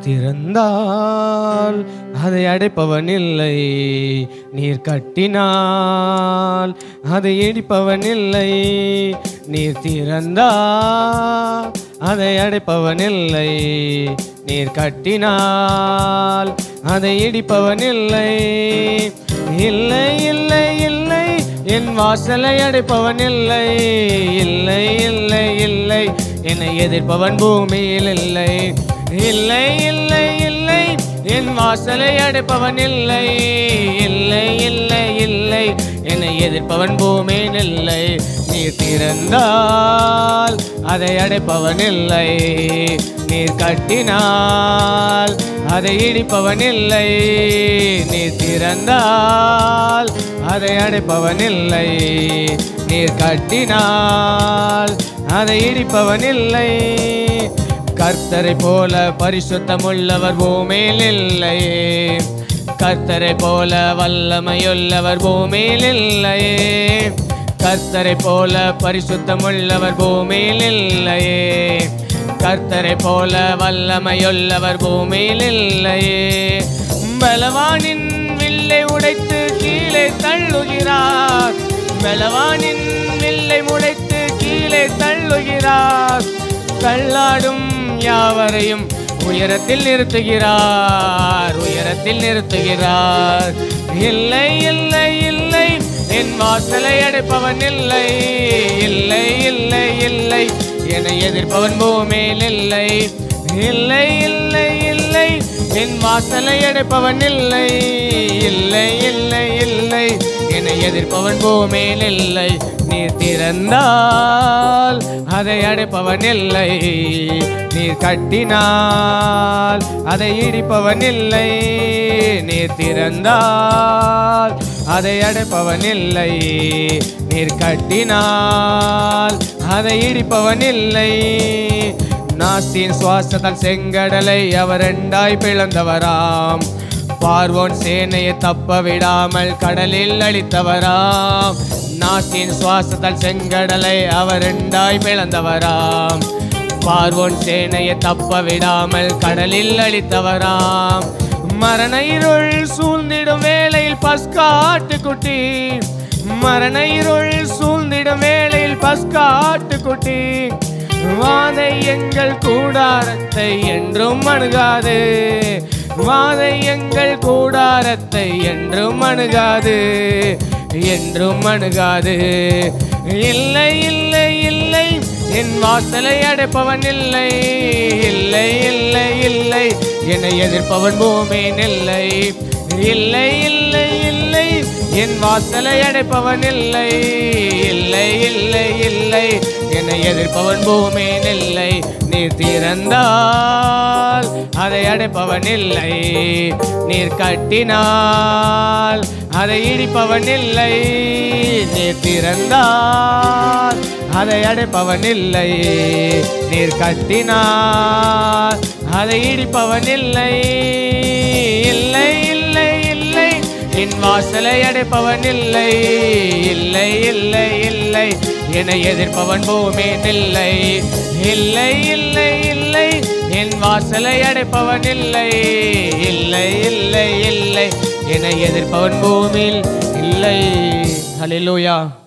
திறந்தால் அதை அடைப்பவன் இல்லை நீர் கட்டினால் அதை இடிப்பவன் இல்லை நீர் திறந்தால் அதை அடைப்பவன் இல்லை நீர் கட்டினால் அதை இடிப்பவன் இல்லை இல்லை இல்லை இல்லை என் வாசலை அடைப்பவன் இல்லை இல்லை இல்லை இல்லை என்னை எதிர்ப்பவன் பூமியில் இல்லை இல்லை இல்லை இல்லை என் வாசலை அடைப்பவன் இல்லை இல்லை இல்லை இல்லை என்னை எதிர்ப்பவன் பூமியில் இல்லை நீர் திறந்தால் அதை அடைப்பவன் இல்லை நீர் கட்டினால் அதை இடிப்பவன் இல்லை நீர் திறந்தால் அதை அடைப்பவன் இல்லை நீர் கட்டினால் அதை இடிப்பவன் இல்லை கர்த்தரை போல பரிசுத்தமுள்ளவர் பூமியில் இல்லையே கர்த்தரை போல வல்லமையுள்ளவர் பூமியில் இல்லையே கர்த்தரை போல பரிசுத்தமுள்ளவர் பூமியில் இல்லையே கர்த்தரை போல வல்லமையுள்ளவர் பூமியில் இல்லையே பலவானின் வில்லை உடைத்து கீழே தள்ளுகிறார் பலவானின் வில்லை உடைத்து கீழே தள்ளுகிறார் தள்ளாடும் யாவரையும் உயரத்தில் நிறுத்துகிறார் உயரத்தில் நிறுத்துகிறார் இல்லை இல்லை இல்லை என் வாசலை அடைப்பவன் இல்லை இல்லை இல்லை இல்லை என்னை எதிர்ப்பவன் பூமியில் இல்லை இல்லை இல்லை இல்லை என் வாசலை அடைப்பவன் இல்லை இல்லை இல்லை இல்லை என்னை எதிர்ப்பவன் பூமியில் இல்லை நீர் திறந்தால் அதை அடைப்பவன் இல்லை நீர் கட்டினால் அதை இடிப்பவன் இல்லை நீர் திறந்தால் அதை அடைப்பவன் இல்லை நீர் கட்டினால் அதை இடிப்பவன் இல்லை நாசின் சுவாசத்தால் செங்கடலை அவர் ரெண்டாய் பிளந்தவராம் பார்வோன் சேனையை தப்ப விடாமல் கடலில் அழித்தவராம் நாசின் சுவாசத்தால் செங்கடலை அவர் ரெண்டாய் பிளந்தவராம் பார்வோன் சேனையை தப்ப விடாமல் கடலில் அழித்தவராம் மரண இருள் சூழ்ந்திடும் வேளையில் பஸ்காட்டு குட்டி மரண இருள் சூழ்ந்திடும் வேளையில் பஸ்காட்டு குட்டி வாதை எங்கள் கூடாரத்தை என்றும் அணுகாது வாதை எங்கள் கூடாரத்தை என்றும் அணுகாது என்றும் அணுகாது இல்லை இல்லை இல்லை என் வாசலை அடைப்பவன் இல்லை இல்லை இல்லை இல்லை என்னை எதிர்ப்பவன் பூமியின் இல்லை இல்லை இல்லை இல்லை என் வாசலை அடைப்பவன் இல்லை இல்லை இல்லை இல்லை என்னை எதிர்ப்பவன் பூமியின் இல்லை நீர் திறந்தால் அதை அடைப்பவன் இல்லை நீர் கட்டினால் அதை இடிப்பவன் இல்லை நீர் திறந்தால் அதை அடைப்பவன் இல்லை நீர் கட்டினால் அதை இடிப்பவன் இல்லை இல்லை இல்லை இல்லை என் வாசலை அடைப்பவன் இல்லை இல்லை இல்லை இல்லை என்னை எதிர்ப்பவன் பூமியின் இல்லை இல்லை இல்லை இல்லை என் வாசலை அடைப்பவன் இல்லை இல்லை இல்லை இல்லை என்னை எதிர்ப்பவன் பூமியில் இல்லை ஹalleluya